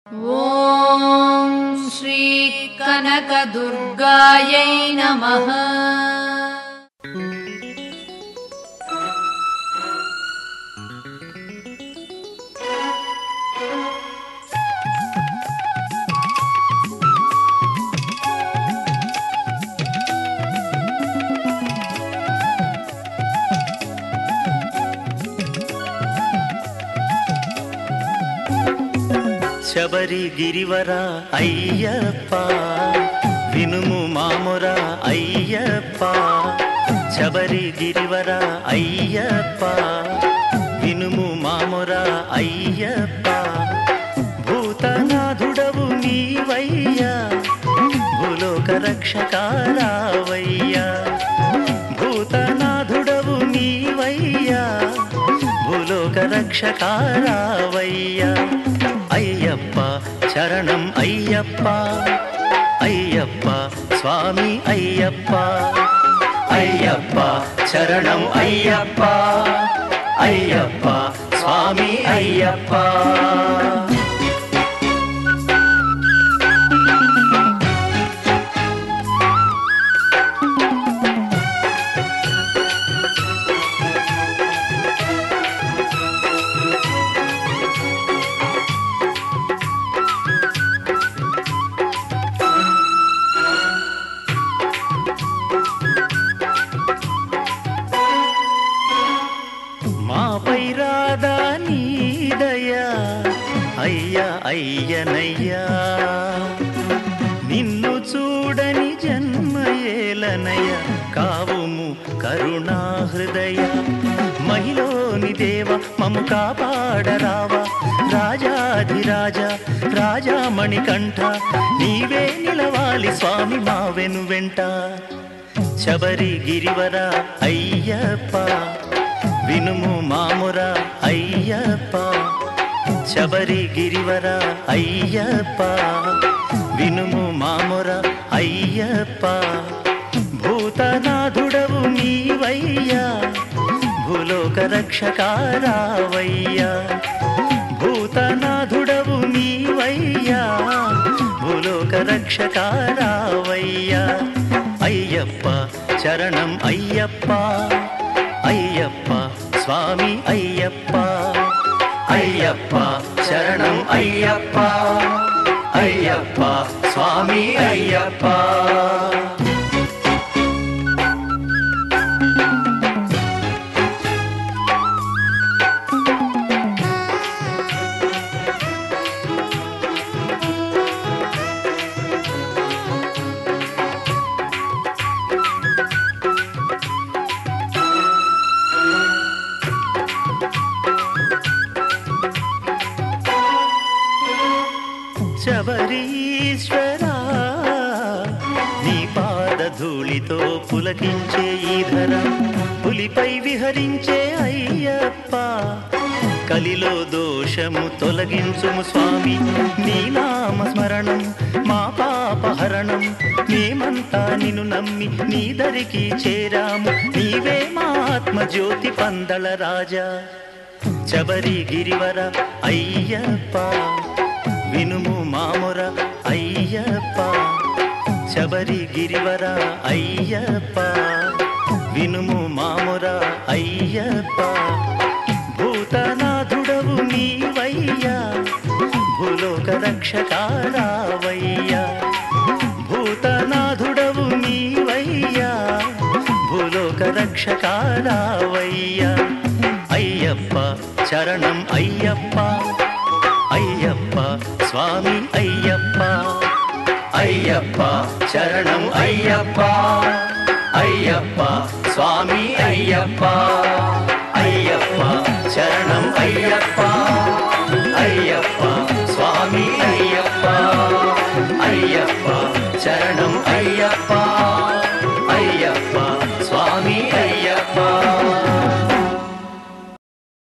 ॐ श्रीकनकदुर्गायै नमः శబరి గిరివర అయ్యప్ప వినుము మాముర అయ్యప్ప శబరి గిరివర అయ్యప్ప వినుము మాముర అయ్యప్ప భూతనాథుడవు నీవయ్యా భూలోక రక్షకారావయ్యా భూతనాథుడవు నీవయ్యా భూలోక రక్షకారావయ్యా అయ్యప్ప శరణం అయ్యప్ప అయ్యప్ప స్వామి అయ్యప్ప అయ్యప్ప శరణం అయ్యప్ప అయ్యప్ప స్వామి అయ్యప్ప మాపై రాదా నీదయ్యా అయ్యా అయ్యనయ్యా నిన్ను చూడని జన్మయేలనయ్య కావుము కరుణా హృదయ మహిలోని దేవ మము కాపాడరావా రాజాధిరాజ రాజామణికంఠ నీవే నిలవాలి స్వామి మా వెను వెంట శబరి గిరివర అయ్యప్ప వినుము మాముర అయ్యప్ప శబరి గిరివర అయ్యప్ప వినుము మాముర అయ్యప్ప భూతనాథుడవు నీవయ్యా భూలోక రక్షకారావయ్యా భూతనాథుడవు నీవయ్యా భూలోక రక్షకారావయ్యా అయ్యప్ప శరణం అయ్యప్ప అయ్యప్ప స్వామి అయ్యప్ప అయ్యప్ప శరణం అయ్యప్ప అయ్యప్ప స్వామి అయ్యప్ప శబరీశ్వరా నీ పాదధూళితో పులకించే ఈ ధర పులిపై విహరించే అయ్యప్ప కలిలో దోషము తొలగించుము స్వామి నీ నామ స్మరణం మా పాపహరణం మేమంతా నిన్ను నమ్మి నీ దరికి చేరాము నీవే మా ఆత్మజ్యోతి పందల రాజా శబరి గిరివర అయ్యప్ప వినుము మాముర అయ్యప్ప శబరి గిరివర అయ్యప్ప వినుము మాముర అయ్యప్ప భూతనాథుడవు నీవయ్యా భూలోక రక్షకారావయ్యా భూతనాథుడవు నీవయ్యా భూలోక రక్షకారావయ్యా అయ్యప్ప శరణం అయ్యప్ప అయ్యప్ప స్వామి అయ్యప్ప అయ్యప్ప శరణం అయ్యప్ప అయ్యప్ప స్వామి అయ్యప్ప అయ్యప్ప శరణం అయ్యప్ప అయ్యప్ప స్వామి అయ్యప్ప